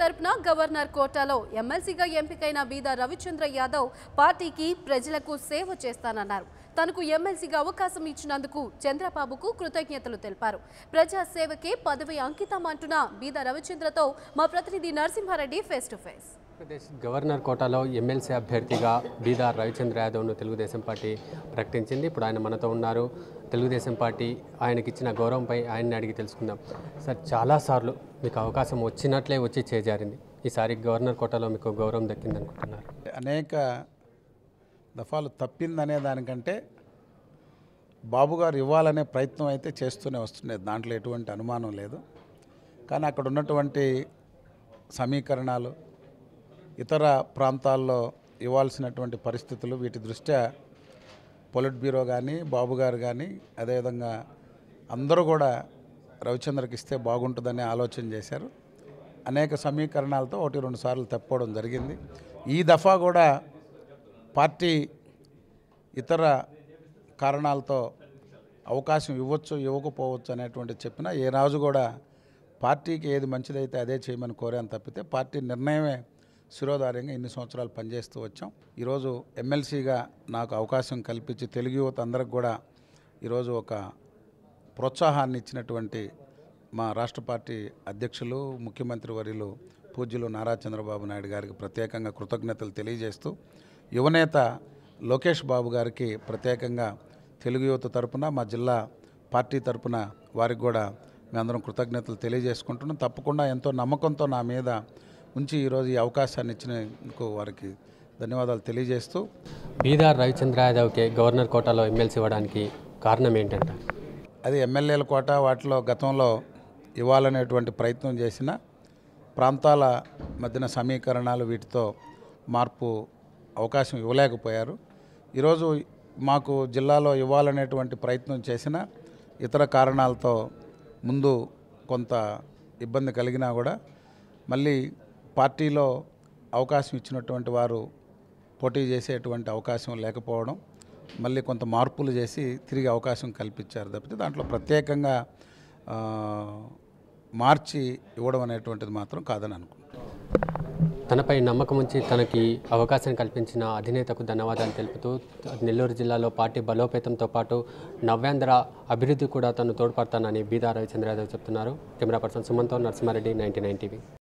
తరపున గవర్నర్ కోటాలో ఎమ్మెల్సీగా ఎంపికైన బీదా రవిచంద్ర యాదవ్ పార్టీకి ప్రజలకు సేవ చేస్తానన్నారు తనకు ఎమ్మెల్సీగా అవకాశం ఇచ్చినందుకు చంద్రబాబుకు కృతజ్ఞతలు తెలిపారు ప్రజా సేవకే పదవి అంకితం అంటున్న బీదా రవిచంద్రతో మా ప్రతినిధి Narasimha Reddy face to face Andhra Pradesh governor కోటాలో ఎమ్మెల్సీ అభ్యర్థిగా బీదార్ రవిచంద్ర యాదవ్ను తెలుగుదేశం పార్టీ ప్రకటించింది ఇప్పుడు ఆయన మనతో ఉన్నారు తెలుగుదేశం పార్టీ ఆయనకి ఇచ్చిన గౌరవంపై ఆయన్ని అడిగి తెలుసుకుందాం సార్ చాలాసార్లు మీకు అవకాశం వచ్చినట్లే వచ్చి చేజారింది ఈసారి గవర్నర్ కోటాలో మీకు గౌరవం దక్కింది అనుకుంటున్నారు అనేక దఫాలు తప్పిందనే దానికంటే బాబు గారు ఇవ్వాలనే ప్రయత్నం అయితే చేస్తూనే వస్తుండేది దాంట్లో ఎటువంటి అనుమానం లేదు కానీ అక్కడ ఉన్నటువంటి సమీకరణాలు ఇతర ప్రాంతాల్లో ఇవ్వాల్సినటువంటి పరిస్థితులు వీటి దృష్ట్యా పొలిట్ బ్యూరో కానీ బాబు గారు కానీ అదేవిధంగా అందరూ కూడా రవిచంద్రకి ఇస్తే బాగుంటుందని ఆలోచన చేశారు అనేక సమీకరణాలతో ఒకటి రెండు సార్లు తప్పుకోవడం జరిగింది ఈ దఫా కూడా పార్టీ ఇతర కారణాలతో అవకాశం ఇవ్వచ్చు ఇవ్వకపోవచ్చు అనేటువంటి చెప్పినా ఏ రాజు కూడా పార్టీకి ఏది మంచిదైతే అదే చేయమని కోరాను తప్పితే పార్టీ నిర్ణయమే శిరోధార్యంగా ఇన్ని సంవత్సరాలు పనిచేస్తూ వచ్చాం ఈరోజు ఎమ్మెల్సీగా నాకు అవకాశం కల్పించి తెలుగు యువత అందరికి కూడా ఈరోజు ఒక ప్రోత్సాహాన్ని ఇచ్చినటువంటి మా రాష్ట్ర పార్టీ అధ్యక్షులు ముఖ్యమంత్రి వర్యులు పూజ్యులు నారా చంద్రబాబు నాయుడు గారికి ప్రత్యేకంగా కృతజ్ఞతలు తెలియజేస్తూ యువనేత లోకేష్ బాబు గారికి ప్రత్యేకంగా తెలుగు యువత తరపున మా జిల్లా పార్టీ తరపున వారికి కూడా మేమందరం కృతజ్ఞతలు తెలియజేసుకుంటున్నాం తప్పకుండా ఎంతో నమ్మకంతో నా మీద ఉంచి ఈరోజు ఈ అవకాశాన్ని ఇచ్చినందుకు వారికి ధన్యవాదాలు తెలియజేస్తూ బీదార్ రవిచంద్ర యాదవ్కి గవర్నర్ కోటాలో ఎమ్మెల్సీ ఇవ్వడానికి కారణం ఏంటంటే అది ఎమ్మెల్యేల కోట వాటిలో గతంలో ఇవ్వాలనేటువంటి ప్రయత్నం చేసిన ప్రాంతాల మధ్యన సమీకరణాలు వీటితో మార్పు అవకాశం ఇవ్వలేకపోయారు ఈరోజు మాకు జిల్లాలో ఇవ్వాలనేటువంటి ప్రయత్నం చేసిన ఇతర కారణాలతో ముందు కొంత ఇబ్బంది కలిగినా కూడా మళ్ళీ పార్టీలో అవకాశం ఇచ్చినటువంటి వారు పోటీ చేసేటువంటి అవకాశం లేకపోవడం మళ్ళీ కొంత మార్పులు చేసి తిరిగి అవకాశం కల్పించారు తప్పితే దాంట్లో ప్రత్యేకంగా ఆ, మార్చి ఇవ్వడం అనేటువంటిది మాత్రం కాదని అనుకుంటున్నాను తనపై నమ్మకం ఉంచి తనకి అవకాశం కల్పించిన అధినేతకు ధన్యవాదాలు తెలుపుతూ నెల్లూరు జిల్లాలో పార్టీ బలోపేతంతో పాటు నవ్యాంధ్ర అభివృద్ధి కూడా తను తోడ్పడతానని బీదా రవిచంద్ర యాదవ్ చెప్తున్నారు కెమెరా పర్సన్ సుమంతో నరసింహారెడ్డి నైన్టీ నైన్ టీవీ